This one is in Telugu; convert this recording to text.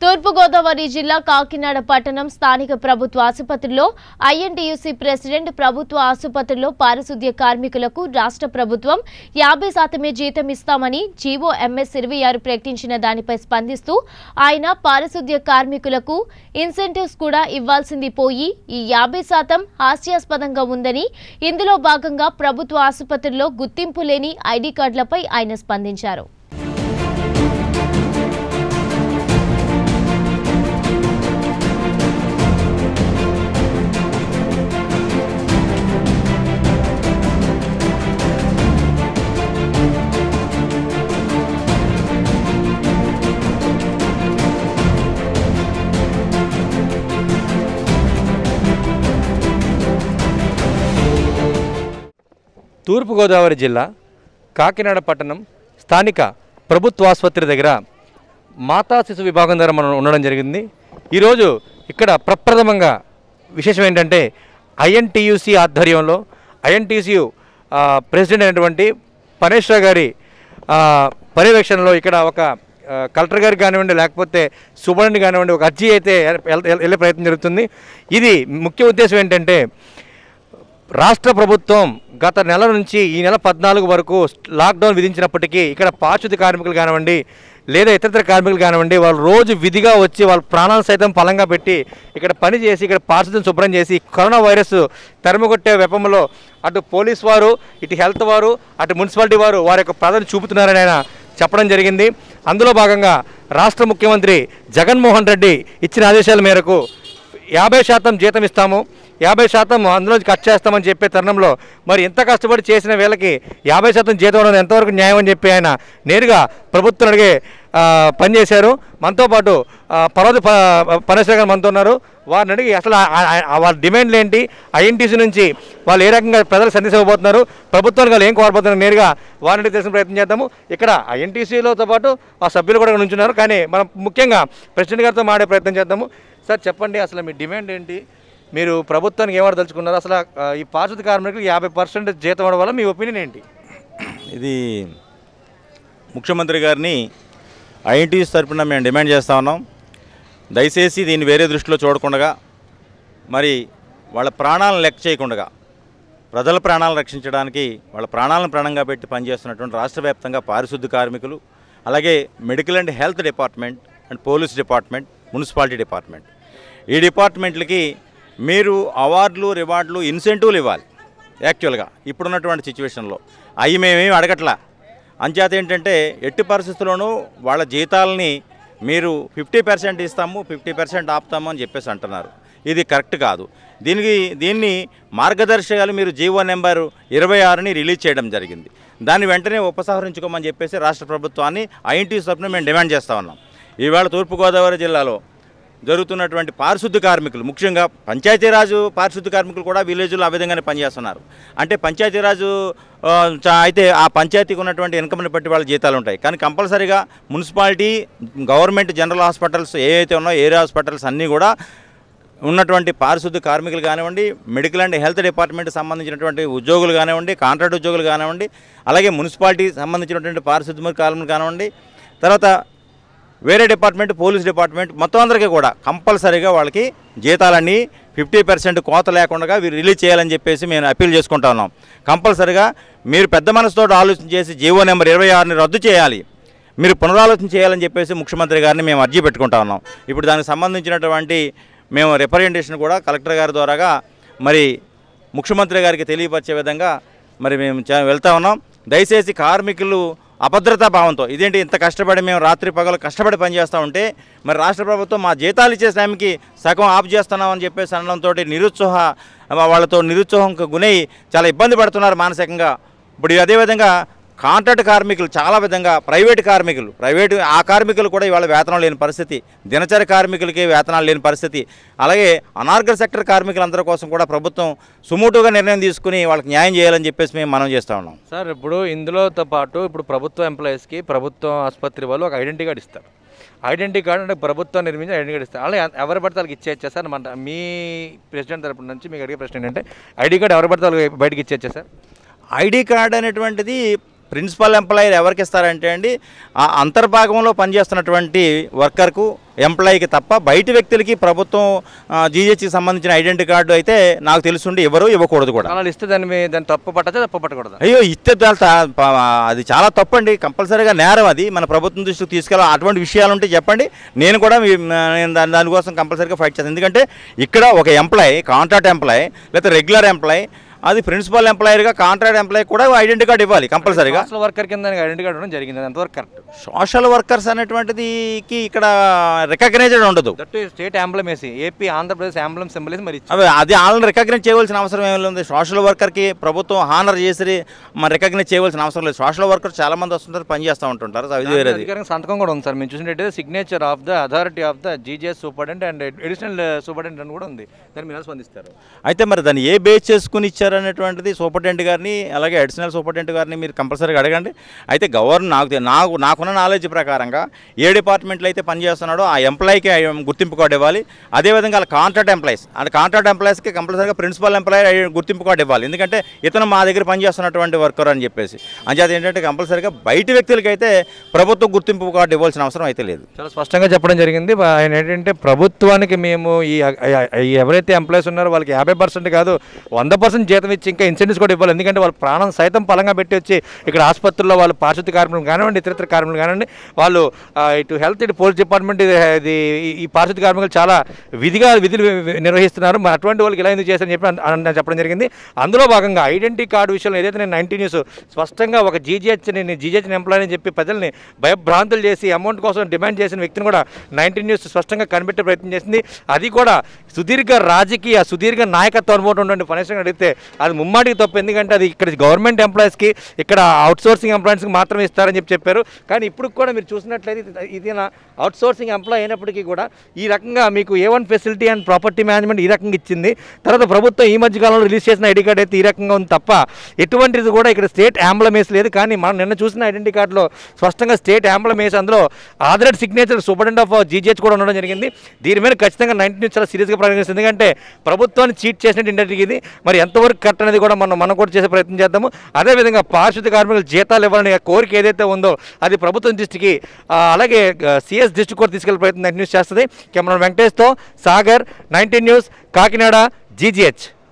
తూర్పుగోదావరి జిల్లా కాకినాడ పట్టణం స్థానిక ప్రభుత్వ ఆసుపత్రిలో ఐఎన్టీయూసీ ప్రెసిడెంట్ ప్రభుత్వ ఆసుపత్రిలో పారిశుద్ధ్య కార్మికులకు రాష్ట్ర ప్రభుత్వం యాభై శాతమే జీతం ఇస్తామని జీవో ఎంఎస్ ఇరవై ఆరు ప్రకటించిన దానిపై స్పందిస్తూ ఆయన పారిశుద్ధ్య కార్మికులకు ఇన్సెంటివ్స్ కూడా ఇవ్వాల్సింది పోయి ఈ యాభై శాతం హాస్యాస్పదంగా ఉందని ఇందులో భాగంగా ప్రభుత్వ ఆసుపత్రిలో గుర్తింపు లేని ఐడీ కార్డులపై ఆయన స్పందించారు తూర్పుగోదావరి జిల్లా కాకినాడ పట్టణం స్థానిక ప్రభుత్వ ఆసుపత్రి దగ్గర మాతా శిశు విభాగం దగ్గర మనం ఉండడం జరిగింది ఈరోజు ఇక్కడ ప్రప్రథమంగా విశేషం ఏంటంటే ఐఎన్టీయూసీ ఆధ్వర్యంలో ఐఎన్టీసీ ప్రెసిడెంట్ అయినటువంటి పనేశ్వర గారి ఆ, పర్యవేక్షణలో ఇక్కడ ఒక ఆ, కలెక్టర్ గారికి కానివ్వండి లేకపోతే సూపరింటెండెంట్ కానివ్వండి ఒక అర్జీ అయితే ఎల్- ఎల్- వెళ్ళే ప్రయత్నం జరుగుతుంది ఇది ముఖ్య ఉద్దేశం ఏంటంటే రాష్ట్ర ప్రభుత్వం గత నెల నుంచి ఈ నెల పద్నాలుగు వరకు లాక్డౌన్ విధించినప్పటికీ ఇక్కడ పాచుతి కార్మికులు కానివ్వండి లేదా ఇతరతర కార్మికులు కానివ్వండి వాళ్ళు రోజు విధిగా వచ్చి వాళ్ళ ప్రాణాలు సైతం ఫలంగా పెట్టి ఇక్కడ పని చేసి ఇక్కడ పారిశుద్ధ్యం శుభ్రం చేసి కరోనా వైరస్ తరిమికొట్టే వెపంలో అటు పోలీస్ వారు ఇటు హెల్త్ వారు అటు మున్సిపాలిటీ వారు వారి యొక్క ప్రాధాన్యత చూపుతున్నారని ఆయన చెప్పడం జరిగింది అందులో భాగంగా రాష్ట్ర ముఖ్యమంత్రి జగన్మోహన్ రెడ్డి ఇచ్చిన ఆదేశాల మేరకు యాభై శాతం జీతం ఇస్తాము యాభై శాతం అందులో కట్ చేస్తామని చెప్పే తరుణంలో మరి ఎంత కష్టపడి చేసిన వీళ్ళకి యాభై శాతం జీతం అనేది ఎంతవరకు న్యాయం అని చెప్పి ఆయన నేరుగా ప్రభుత్వం అడిగే ఆ, పనిచేశారు మనతో పాటు ఆ, పర్వత ప- పరమేశ్వర గారు మనతో ఉన్నారు వారిని అడిగి అసలు ఆ- ఆ- ఆ వాళ్ళ డిమాండ్లు ఏంటి ఐఎన్టీసీ నుంచి వాళ్ళు ఏ రకంగా ప్రజలకు సందేశం ఇవ్వబోతున్నారు ప్రభుత్వానికి వాళ్ళు ఏం కోరబోతున్నారు నేరుగా వారిని అడిగి తెలిసిన ప్రయత్నం చేద్దాము ఇక్కడ ఐఎన్టీసీలతో పాటు ఆ సభ్యులు కూడా నుంచున్నారు కానీ మనం ముఖ్యంగా ప్రెసిడెంట్ గారితో మాడే ప్రయత్నం చేద్దాము సార్ చెప్పండి అసలు మీ డిమాండ్ ఏంటి మీరు ప్రభుత్వానికి ఏమడదలుచుకున్నారు అసలు ఆ, ఈ పారిశుద్ధ కార్మికులకు యాభై పర్సెంట్ జీతం ఇవ్వడం వల్ల మీ ఒపీనియన్ ఏంటి ఇది ముఖ్యమంత్రి గారిని ఐఎన్టీస్ తరపున మేము డిమాండ్ చేస్తా ఉన్నాం దయచేసి దీన్ని వేరే దృష్టిలో చూడకుండా మరి వాళ్ళ ప్రాణాలను లెక్క చేయకుండా ప్రజల ప్రాణాలను రక్షించడానికి వాళ్ళ ప్రాణాలను ప్రాణంగా పెట్టి పనిచేస్తున్నటువంటి రాష్ట్ర వ్యాప్తంగా పారిశుద్ధ కార్మికులు అలాగే medical and health department and police department municipality department ఈ డిపార్ట్మెంట్లకి మీరు అవార్డులు రివార్డులు ఇన్సెంటివ్లు ఇవ్వాలి యాక్చువల్గా ఇప్పుడున్నటువంటి సిచ్యువేషన్లో అవి మేమేమి అడగట్లా అంచేత ఏంటంటే ఎట్టి పరిస్థితుల్లోనూ వాళ్ళ జీతాలని మీరు ఫిఫ్టీ పర్సెంట్ ఇస్తాము ఫిఫ్టీ పర్సెంట్ ఆపుతాము అని చెప్పేసి అంటున్నారు ఇది కరెక్ట్ కాదు దీనికి దీన్ని మార్గదర్శకాలు మీరు జీవో నెంబర్ ఇరవై ఆరుని రిలీజ్ చేయడం జరిగింది దాన్ని వెంటనే ఉపసంహరించుకోమని చెప్పేసి రాష్ట్ర ప్రభుత్వాన్ని ఐఎన్టీ తరఫున మేము డిమాండ్ చేస్తా ఉన్నాం ఈవేళ తూర్పుగోదావరి జిల్లాలో జరుగుతున్నటువంటి పారిశుద్ధ కార్మికులు ముఖ్యంగా పంచాయతీరాజు పారిశుద్ధ కార్మికులు కూడా విలేజ్లో ఆ విధంగానే పనిచేస్తున్నారు అంటే పంచాయతీరాజు ఆ, చా- అయితే ఆ పంచాయతీకి ఉన్నటువంటి ఇన్కమ్ని బట్టి వాళ్ళ జీతాలు ఉంటాయి కానీ కంపల్సరీగా మున్సిపాలిటీ గవర్నమెంట్ జనరల్ హాస్పిటల్స్ ఏవైతే ఉన్నాయో ఏరియా హాస్పిటల్స్ అన్నీ కూడా ఉన్నటువంటి పారిశుద్ధ కార్మికులు కానివ్వండి మెడికల్ అండ్ హెల్త్ డిపార్ట్మెంట్ సంబంధించినటువంటి ఉద్యోగులు కానివ్వండి కాంట్రాక్ట్ ఉద్యోగులు కానివ్వండి అలాగే మున్సిపాలిటీ సంబంధించినటువంటి పారిశుద్ధ కార్మికులు కానివ్వండి తర్వాత వేరే డిపార్ట్మెంట్ పోలీస్ డిపార్ట్మెంట్ మొత్తం అందరికీ కూడా కంపల్సరీగా వాళ్ళకి జీతాలన్నీ ఫిఫ్టీ పర్సెంట్ కోత లేకుండా వీరు రిలీజ్ చేయాలని చెప్పేసి మేము అప్పీల్ చేసుకుంటా ఉన్నాం కంపల్సరీగా మీరు పెద్ద మనసుతో ఆలోచన చేసి జీవో నెంబర్ ఇరవై ఆరుని రద్దు చేయాలి మీరు పునరాలోచన చేయాలని చెప్పేసి ముఖ్యమంత్రి గారిని మేము అర్జీ పెట్టుకుంటా ఉన్నాం ఇప్పుడు దానికి సంబంధించినటువంటి మేము రిప్రజెంటేషన్ కూడా కలెక్టర్ గారి ద్వారాగా మరి ముఖ్యమంత్రి గారికి తెలియపరిచే విధంగా మరి మేము చ- వెళ్తా ఉన్నాం దయచేసి కార్మికులు అభద్రతా భావంతో ఇదేంటి ఇంత కష్టపడి మేము రాత్రి పగలు కష్టపడి పనిచేస్తూ ఉంటే మరి రాష్ట్ర ప్రభుత్వం మా జీతాలు ఇచ్చే సమయానికి సగం ఆఫ్ చేస్తున్నామని చెప్పేసి అనడంతో నిరుత్సాహ వాళ్ళతో నిరుత్సాహంకు గునై చాలా ఇబ్బంది పడుతున్నారు మానసికంగా ఇప్పుడు అదేవిధంగా కాంట్రాక్ట్ కార్మికులు చాలా విధంగా ప్రైవేట్ కార్మికులు ప్రైవేటు ఆ కార్మికులు కూడా ఇవాళ వేతనం లేని పరిస్థితి దినచరి కార్మికులకి వేతనాలు లేని పరిస్థితి అలాగే అనార్గల్ సెక్టర్ కార్మికులందరి కోసం కూడా ప్రభుత్వం సుమోటుగా నిర్ణయం తీసుకుని వాళ్ళకి న్యాయం చేయాలని చెప్పేసి మేము మనం చేస్తూ ఉన్నాం సార్ ఇప్పుడు ఇందులోతో పాటు ఇప్పుడు ప్రభుత్వ ఎంప్లాయీస్కి ప్రభుత్వ ఆసుపత్రి వాళ్ళు ఒక ఐడెంటిటీ కార్డు ఇస్తారు ఐడెంటిటీ కార్డు అంటే ప్రభుత్వం నిర్మించి ఐడెంటిటీ కార్డు ఇస్తారు అలా ఎవరి పడితే వాళ్ళకి ఇచ్చేచ్చా సార్ మన మీ ప్రెసిడెంట్ తరపు నుంచి మీకు అడిగే ప్రశ్న ఏంటంటే ఐడి కార్డు ఎవరి పడితే వాళ్ళకి బయటకి ఇచ్చేచ్చా సార్ ఐడి కార్డ్ అనేటువంటిది ప్రిన్సిపల్ ఎంప్లాయర్ ఎవరికి ఇస్తారంటే అండి ఆ అంతర్భాగంలో పనిచేస్తున్నటువంటి వర్కర్కు ఎంప్లాయీకి తప్ప బయట వ్యక్తులకి ప్రభుత్వం జీజెచ్కి సంబంధించిన ఐడెంటిటీ కార్డు అయితే నాకు తెలుసుండి ఎవరు ఇవ్వకూడదు కూడా అలా ఇస్తే దాన్ని మీ- దాన్ని తప్పు పట్టచ్చా తప్పు పట్టకూడదు అయ్యో ఇస్తే చాలా తా- ప- అది చాలా తప్పండి కంపల్సరీగా నేరం అది మన ప్రభుత్వం దృష్టికి తీసుకెళ్ళాలి అటువంటి విషయాలు ఉంటే చెప్పండి నేను కూడా మీ- నేను దాని దానికోసం కంపల్సరీగా ఫైట్ చేస్తాను ఎందుకంటే ఇక్కడ ఒక ఎంప్లాయ్ కాంట్రాక్ట్ ఎంప్లాయ్ లేకపోతే రెగ్యులర్ ఎంప్లాయ్ అది ప్రిన్సిపల్ ఎంప్లాయర్గా కాంట్రాక్ట్ ఎంప్లాయ్ కూడా ఐడెంటిటీ కార్డు ఇవ్వాలి కంపల్సరీగా సోషల్ వర్కర్ కింద ఐడెంటిటీ కార్డు ఉండడం జరిగింది అది ఎంతవరకు కరెక్ట్ సోషల్ వర్కర్స్ అనేటువంటిది కి ఇక్కడ రికగ్నైజ్డ్ ఉండదు దట్ స్టేట్ ఎంబ్లమ్ వేసి ఏపీ ఆంధ్రప్రదేశ్ ఎంబ్లమ్ సింబల్ మరి ఇచ్చింది. అవి అది వాళ్ళని రికగ్నైజ్ చేయవలసిన అవసరం ఏమి ఉంది సోషల్ వర్కర్కి ప్రభుత్వం హానర్ చేసి మన రికగ్నైజ్ చేయవలసిన అవసరం లేదు సోషల్ వర్కర్ చాలా మంది వస్తుంటారు పని చేస్తూ ఉంటుంటారు అది దాని వేరేది అధికారిక సంతకం కూడా ఉంది సార్ మేము చూసినట్టయితే signature of the authority of the GGS superintendent and additional superintendent అని కూడా ఉంది దాన్ని మీరు ఎలా స్పందిస్తారు అయితే మరి దాన్ని ఏ బేస్ చేసుకుని ఇచ్చారనేటువంటిది సూపరింటెండెంట్ గారిని అలాగే అడిషనల్ సూపరింటెండెంట్ గారిని మీరు కంపల్సరీగా అడగండి అయితే గవర్నర్ నాకు తె- నాకు నాకున్న నాలెడ్జ్ ప్రకారంగా ఏ డిపార్ట్మెంట్లో అయితే పనిచేస్తున్నాడో ఆ ఎంప్లాయీకి గుర్తింపు కార్డు ఇవ్వాలి అదేవిధంగా వాళ్ళ కాంట్రాక్ట్ ఎంప్లాయీస్ అంటే కాంట్రాక్ట్ ఎంప్లాయీస్కి కంపల్సరీగా ప్రిన్సిపల్ ఎంప్లాయీ గుర్తింపు కార్డు ఇవ్వాలి ఎందుకంటే ఇతను మా దగ్గర పనిచేస్తున్నటువంటి వర్కర్ అని చెప్పేసి అంచేత ఏంటంటే కంపల్సరీగా బయట వ్యక్తులకైతే ప్రభుత్వ గుర్తింపు కార్డు ఇవ్వాల్సిన అవసరం అయితే లేదు చాలా స్పష్టంగా చెప్పడం జరిగింది వా- ఆయన ఏంటంటే ప్రభుత్వానికి మేము ఈ ఈ ఎవరైతే ఎంప్లాయీస్ ఉన్నారో వాళ్ళకి యాభై పర్సెంట్ కాదు వంద పర్సెంట్ జీతం ఇచ్చి ఇంకా ఇన్సెంటివ్స్ కూడా ఇవ్వాలి ఎందుకంటే వాళ్ళ ప్రాణం సైతం పలంగా పెట్టి వచ్చి ఇక్కడ ఆసుపత్రుల్లో వాళ్ళు పారిశుద్ధ కార్మికులు కానివ్వండి ఇతరితర కార్మికులు కానివ్వండి వాళ్ళు ఆ, ఇటు హెల్త్ ఇటు పోలీస్ డిపార్ట్మెంట్ ఇది ఇది ఈ- ఈ పారిశుద్ధ కార్మికులు చాలా విధిగా విధులు వి- నిర్వహిస్తున్నారు మరి అటువంటి వాళ్ళకి ఇలా ఎందుకు చేశారని చెప్పి అన్- అన్- చెప్పడం జరిగింది అందులో భాగంగా ఐడెంటిటీ కార్డు విషయంలో ఏదైతే నేను నైన్టీ న్యూస్ స్పష్టంగా ఒక జీజీహెచ్ నేను జీజీహెచ్ ఎంప్లాయ్ అని చెప్పి ప్రజల్ని భయభ్రాంతులు చేసి అమౌంట్ కోసం డిమాండ్ చేసిన వ్యక్తిని కూడా నైన్టీన్ న్యూస్ స్పష్టంగా కనిపెట్టే ప్రయత్నం చేసింది అది కూడా సుదీర్ఘ రాజకీయ సుదీర్ఘ నాయకత్వ అనుభవం ఉన్నటువంటి పనిష్మెంట్ అడిగితే అది ముమ్మాటికి తప్పు ఎందుకంటే అది ఇక్కడ గవర్నమెంట్ ఎంప్లాయీస్కి ఇక్కడ అవుట్సోర్సింగ్ ఎంప్లాయీస్కి మాత్రమే ఇస్తారని చెప్పి చెప్పారు కానీ ఇప్పుడు కూడా మీరు చూసినట్లయితే ఇది- ఇది నా అవుట్సోర్సింగ్ ఎంప్లాయ్ అయినప్పటికీ కూడా ఈ రకంగా మీకు A one facility and property management ఈ రకంగా ఇచ్చింది తర్వాత ప్రభుత్వం ఈ మధ్య కాలంలో రిలీజ్ చేసిన ఐడి కార్డ్ అయితే ఈ రకంగా ఉంది తప్ప ఎటువంటిది కూడా ఇక్కడ స్టేట్ ఆంబ్లమేస్ లేదు కానీ మనం నిన్న చూసిన ఐడెంటిటీ కార్డులో స్పష్టంగా స్టేట్ ఆంబ్లమేస్ అందులో Aadhaar signature superintendent of GGH కూడా ఉండడం జరిగింది దీని మీద ఖచ్చితంగా నైన్టీన్ చాలా సీరియస్గా పరిగణిస్తుంది ఎందుకంటే ప్రభుత్వాన్ని చీట్ చేసినట్టు ఇండస్ట్రీకి ఇది మరి ఎంతవరకు కరెక్ట్ అనేది కూడా మనం మనం కూడా చేసే ప్రయత్నం చేద్దాము అదేవిధంగా పారిశుద్ధ కార్మికులు జీతాలు ఇవ్వాలనే కోరిక ఏదైతే ఉందో అది ప్రభుత్వం దృష్టికి ఆ, అలాగే సిఎస్ దృష్టికి కూడా తీసుకెళ్లే ప్రయత్నం న్యూస్ చేస్తుంది కెమెరా వెంకటేష్తో Sagar nineteen news Kakinada GGH